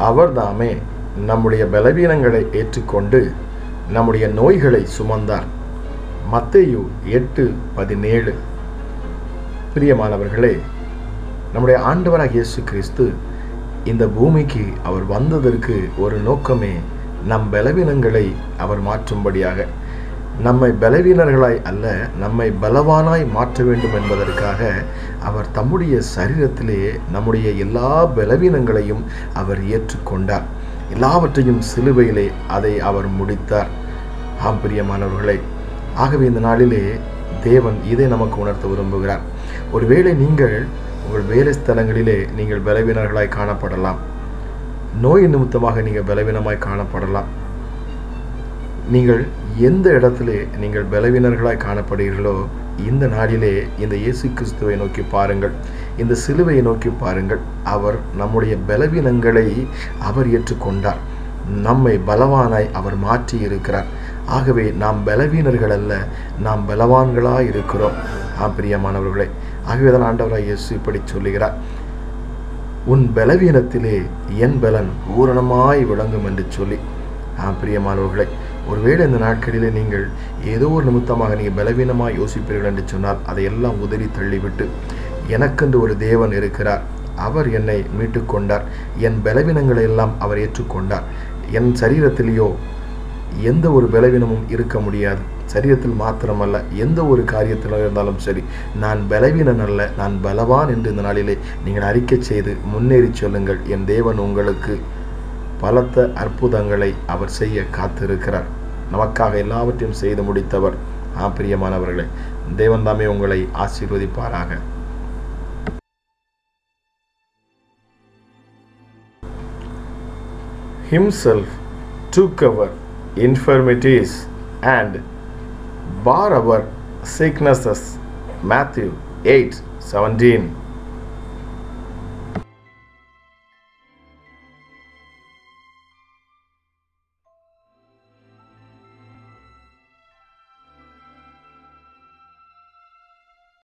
அவர்தாமே நம்முடைய பலவீனங்களை ஏற்றுக்கொண்டு நம்முடைய நோய்களை சுமந்தார் மத்தேயு எட்டு பதினேழு பிரியமானவர்களே நம்முடைய ஆண்டவராக இயேசு கிறிஸ்து இந்த பூமிக்கு அவர் வந்ததற்கு ஒரு நோக்கமே நம் பலவீனங்களை அவர் மாற்றும்படியாக நம்மை பலவீனர்களாய் அல்ல நம்மை பலவானாய் மாற்ற வேண்டும் என்பதற்காக அவர் தம்முடைய சரீரத்திலே நம்முடைய எல்லா பலவீனங்களையும் அவர் ஏற்றுக்கொண்டார் எல்லாவற்றையும் சிலுவையிலே அதை அவர் முடித்தார் ஆம் பிரியமானவர்களே ஆகவே இந்த நாளிலே தேவன் இதை நமக்கு உணர்த்த விரும்புகிறார் ஒருவேளை நீங்கள் உங்கள் வேலை ஸ்தலங்களிலே நீங்கள் பலவீனர்களாய் காணப்படலாம் நோய் நிமித்தமாக நீங்கள் பலவீனமாய் காணப்படலாம் நீங்கள் எந்த இடத்திலே நீங்கள் பலவீனர்களாய் காணப்படுகிறீர்களோ இந்த நாளிலே இந்த இயேசு கிறிஸ்துவை நோக்கி பாருங்கள் இந்த சிலுவையை நோக்கி பாருங்கள் அவர் நம்முடைய பலவீனங்களை அவர் ஏற்றுக்கொண்டார் நம்மை பலவானாய் அவர் மாற்றி இருக்கிறார் ஆகவே நாம் பலவீனர்கள் அல்ல நாம் பலவான்களாய் இருக்கிறோம் ஆம் பிரியமானவர்களே ஆகவே தான் ஆண்டவராய் இயேசு இப்படி சொல்லுகிறார் உன் பலவீனத்திலே என் பலன் பூரணமாய் விளங்கும் என்று சொல்லி ஆம் பிரியமானவர்களே ஒருவேளை இந்த நாட்களிலே நீங்கள் ஏதோ ஒரு நிமித்தமாக நீங்கள் பலவீனமாக யோசிப்பீர்கள் என்று சொன்னால் அதையெல்லாம் உதறி தள்ளிவிட்டு எனக்கென்று ஒரு தேவன் இருக்கிறார் அவர் என்னை மீட்டு கொண்டார் என் பலவீனங்களை எல்லாம் அவர் ஏற்றுக்கொண்டார் என் சரீரத்திலேயோ எந்த ஒரு பலவீனமும் இருக்க முடியாது சரீரத்தில் மாத்திரமல்ல எந்த ஒரு காரியத்தில் இருந்தாலும் சரி நான் பலவீனன் அல்ல நான் பலவான் என்று இந்த நாளிலே நீங்கள் அறிக்கை செய்து முன்னேறி சொல்லுங்கள் என் தேவன் உங்களுக்கு பலத்த அற்புதங்களை அவர் செய்ய காத்திருக்கிறார் நமக்காக எல்லாவற்றையும் செய்து முடித்தவர் ஆ பிரியமானவர்களே தேவன் தாமே உங்களை ஆசீர்வதிப்பாராக himself took our infirmities and bore our sicknesses matthew 8 17